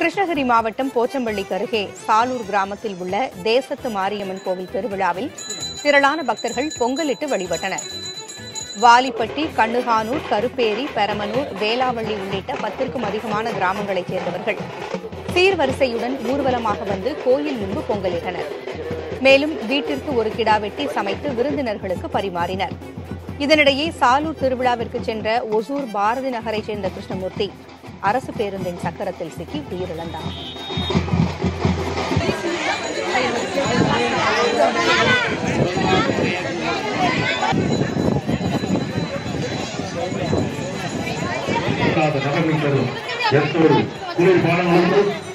கிருஷ்ணகிரி மாவட்டம் போச்சம்பள்ளிக்கு அருகே சாலூர் கிராமத்தில் உள்ள தேசத்து மாரியம்மன் கோவில் திருவிழாவில் திரளான பக்தர்கள் பொங்கலிட்டு வழிபட்டனர் வாலிப்பட்டி கண்ணுகானூர் கருப்பேரி பெரமனூர் வேளாவள்ளி உள்ளிட்ட பத்திற்கும் அதிகமான கிராமங்களைச் சேர்ந்தவர்கள் சீர்வரிசையுடன் ஊர்வலமாக வந்து கோயில் முன்பு பொங்கலிட்டனர் மேலும் வீட்டிற்கு ஒரு கிடா வெட்டி சமைத்து விருந்தினர்களுக்கு பரிமாறினர் இதனிடையே சாலூர் திருவிழாவிற்கு சென்ற ஒசூர் பாரதி நகரைச் சேர்ந்த கிருஷ்ணமூர்த்தி அரசு பேருந்தின் சக்கரத்தில் சிக்கி உயிரிழந்தார் நகர்வை தரும் எத்தோடு குளிர் பானங்களுக்கும்